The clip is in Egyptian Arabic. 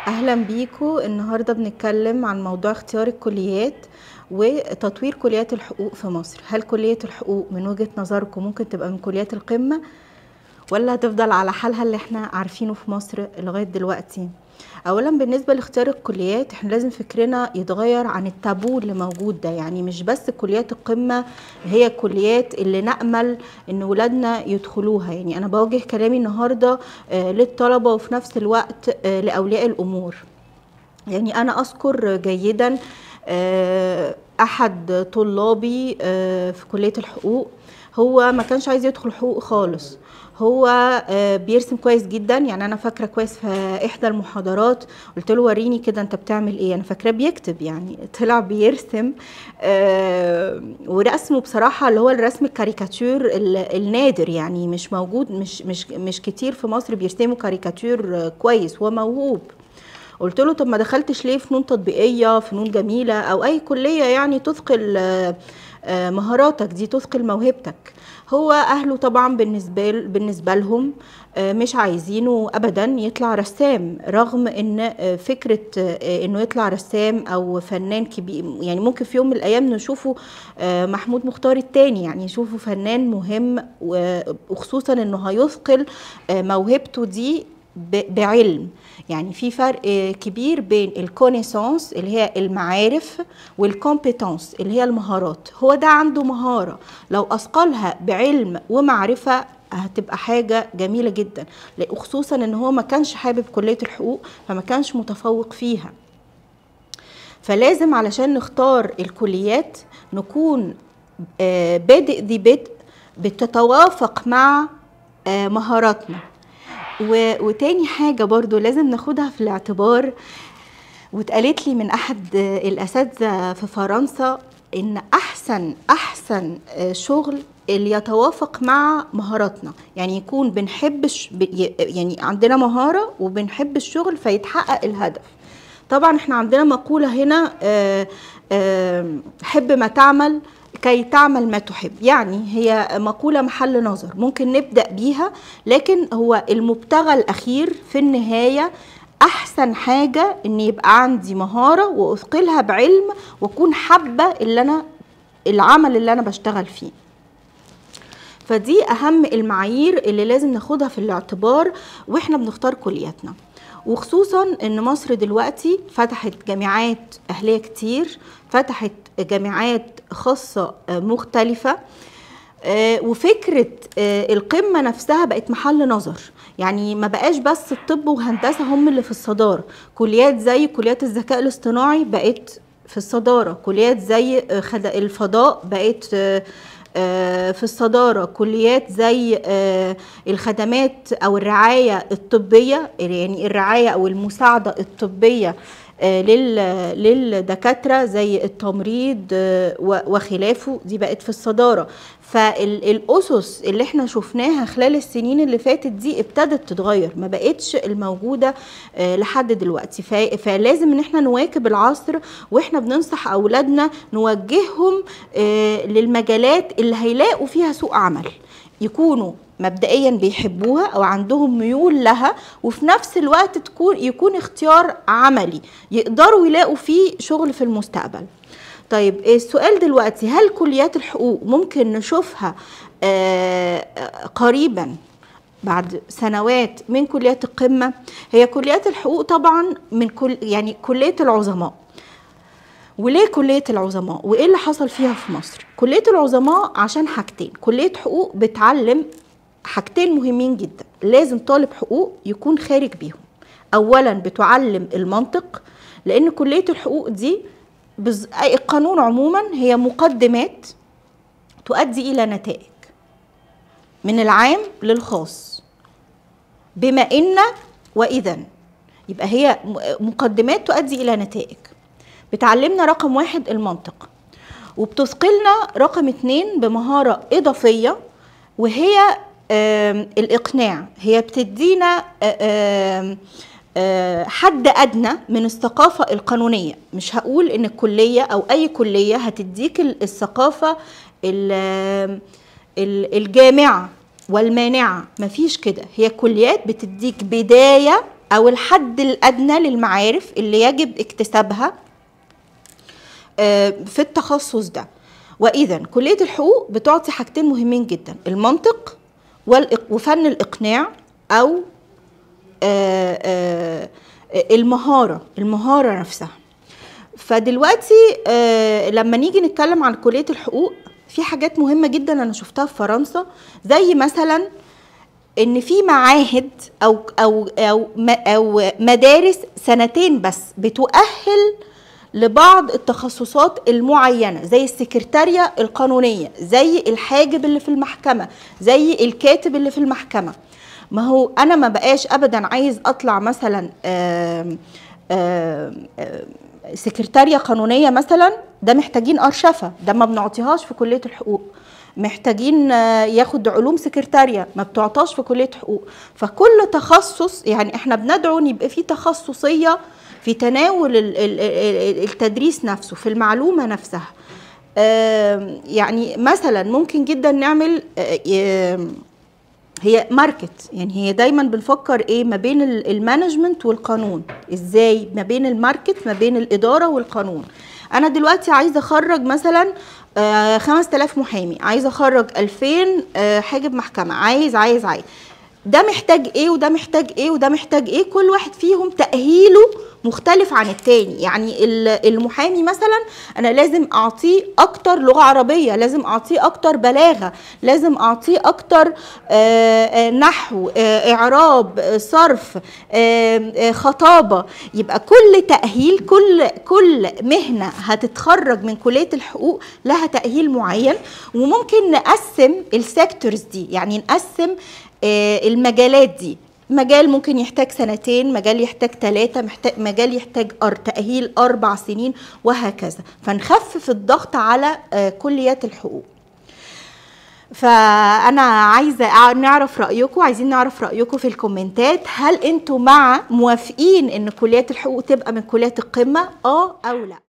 اهلا بيكم النهارده بنتكلم عن موضوع اختيار الكليات وتطوير كليات الحقوق في مصر هل كليه الحقوق من وجهه نظركم ممكن تبقى من كليات القمه ولا هتفضل على حالها اللي احنا عارفينه في مصر لغايه دلوقتي اولا بالنسبه لاختيار الكليات احنا لازم فكرنا يتغير عن التابو اللي موجود ده يعني مش بس كليات القمه هي الكليات اللي نامل ان ولادنا يدخلوها يعني انا بوجه كلامي النهارده آه، للطلبه وفي نفس الوقت آه، لاولياء الامور يعني انا اذكر جيدا آه، احد طلابي آه، في كليه الحقوق هو ما كانش عايز يدخل حقوق خالص هو آه، بيرسم كويس جدا يعني انا فاكره كويس في احدى المحاضرات قلت له وريني كده انت بتعمل ايه انا فاكراه بيكتب يعني طلع بيرسم آه، ورسمه بصراحه اللي هو الرسم الكاريكاتير ال- النادر يعني مش موجود مش مش مش كتير في مصر بيرسموا كاريكاتير آه، كويس هو موهوب قلت له طب ما دخلتش ليه فنون تطبيقيه فنون جميله او اي كليه يعني تثقل آه، آه، مهاراتك دي تثقل موهبتك هو اهله طبعا بالنسبه ل- بالنسبه لهم آه، مش عايزينه ابدا يطلع رسام رغم ان آه، فكره آه، انه يطلع رسام او فنان كبير يعني ممكن في يوم من الايام نشوفه آه، محمود مختار التاني يعني نشوفه فنان مهم و- وخصوصا انه هيثقل آه، موهبته دي ب- بعلم يعني في فرق آه، كبير بين الكونيسانس اللي هي المعارف والكومبيتنس اللي هي المهارات هو ده عنده مهارة لو أثقلها بعلم ومعرفة هتبقى حاجة جميلة جدا ل- وخصوصا ان هو ما كانش حابب كلية الحقوق فما كانش متفوق فيها فلازم علشان نختار الكليات نكون آه، بادئ ذي بدء بتتوافق مع آه، مهاراتنا و- وتاني حاجة برضو لازم ناخدها في الاعتبار واتقالت لي من أحد آه، الأساتذة في فرنسا إن أحسن أحسن آه، شغل اللي يتوافق مع مهاراتنا يعني يكون بنحب الش- ب- ي- يعني عندنا مهارة وبنحب الشغل فيتحقق الهدف طبعا احنا عندنا مقولة هنا آه، آه، حب ما تعمل كي تعمل ما تحب يعني هي مقولة محل نظر ممكن نبدأ بيها لكن هو المبتغى الأخير في النهاية أحسن حاجة إن يبقى عندي مهارة وأثقلها بعلم وأكون حابة اللي أنا العمل اللي أنا بشتغل فيه فدي اهم المعايير اللي لازم ناخدها في الاعتبار واحنا بنختار كلياتنا وخصوصا ان مصر دلوقتي فتحت جامعات اهليه كتير فتحت جامعات خاصه آه، مختلفه آه، وفكره آه، القمه نفسها بقت محل نظر يعني ما بقاش بس الطب وهندسه هم اللي في الصداره كليات زي كليات الذكاء الاصطناعي بقت في الصداره كليات زي آه، خد- الفضاء بقت آه، آه، في الصدارة كليات زي آه، الخدمات أو الرعاية الطبية يعني الرعاية أو المساعدة الطبية آه، لل- للدكاترة زي التمريض آه، و- وخلافه دي بقت في الصدارة فالأسس اللي احنا شفناها خلال السنين اللي فاتت دي ابتدت تتغير ما بقتش الموجودة آه، لحد دلوقتي ف- فلازم ان احنا نواكب العصر واحنا بننصح أولادنا نوجههم آه، للمجالات اللي هيلاقوا فيها سوق عمل يكونوا مبدئيا بيحبوها او عندهم ميول لها وفي نفس الوقت تكون يكون اختيار عملي يقدروا يلاقوا فيه شغل في المستقبل طيب السؤال دلوقتي هل كليات الحقوق ممكن نشوفها آه، آه، قريبا بعد سنوات من كليات القمة هي كليات الحقوق طبعا من كل يعني كلية العظماء وليه كلية العظماء وإيه اللي حصل فيها في مصر كلية العظماء عشان حاجتين كلية حقوق بتعلم حاجتين مهمين جدا لازم طالب حقوق يكون خارج بيهم أولا بتعلم المنطق لأن كلية الحقوق دي بز... أي- القانون عموما هي مقدمات تؤدي إلى نتائج من العام للخاص بما إن وإذا يبقى هي م- مقدمات تؤدي إلى نتائج بتعلمنا رقم واحد المنطق وبتثقلنا رقم اتنين بمهارة إضافية وهي آم، الإقناع هي بتدينا آم، آه، حد أدنى من الثقافة القانونية مش هقول إن الكلية أو أي كلية هتديك ال- الثقافة ال- ال- الجامعة والمانعة مفيش كده هي كليات بتديك بداية او الحد الادنى للمعارف اللي يجب اكتسابها آه، في التخصص ده واذا كليه الحقوق بتعطي حاجتين مهمين جدا المنطق والإق- وفن الاقناع او آه، آه، المهاره المهاره نفسها فدلوقتي آه، لما نيجي نتكلم عن كليه الحقوق في حاجات مهمه جدا انا شفتها في فرنسا زي مثلا ان في معاهد او او او م- او مدارس سنتين بس بتؤهل لبعض التخصصات المعينه زي السكرتاريه القانونيه زي الحاجب اللي في المحكمه زي الكاتب اللي في المحكمه ما هو انا ما بقاش ابدا عايز اطلع مثلا آم آم آم سكرتاريه قانونيه مثلا ده محتاجين ارشفه ده ما بنعطيهاش في كليه الحقوق محتاجين آه، ياخد علوم سكرتارية ما بتعطاش في كلية حقوق فكل تخصص يعني احنا بندعو ان يبقى في تخصصية في تناول ال- ال- ال- التدريس نفسه في المعلومة نفسها آم، يعني مثلا ممكن جدا نعمل آه، آم، هي ماركت يعني هي دايما بنفكر ايه ما بين ال- المانجمنت والقانون ازاي ما بين الماركت ما بين الاداره والقانون انا دلوقتي عايزه اخرج مثلا آه 5000 محامي عايزه اخرج 2000 آه حاجب محكمه عايز عايز عايز ده محتاج ايه وده محتاج ايه وده محتاج ايه كل واحد فيهم تأهيله مختلف عن التاني يعني ال- المحامي مثلا انا لازم اعطيه اكتر لغة عربية لازم اعطيه اكتر بلاغة لازم اعطيه اكتر آه، آه، نحو آه، اعراب آه، صرف آه، آه، خطابة يبقى كل تأهيل كل كل مهنة هتتخرج من كلية الحقوق لها تأهيل معين وممكن نقسم السيكتورز دي يعني نقسم آه، المجالات دي مجال ممكن يحتاج سنتين مجال يحتاج ثلاثة محتاج مجال يحتاج أر تأهيل أربع سنين وهكذا فنخفف الضغط على آه، كليات الحقوق فأنا عايزة أع- نعرف رأيكم عايزين نعرف رأيكم في الكومنتات هل أنتوا مع موافقين إن كليات الحقوق تبقى من كليات القمة آه أو لا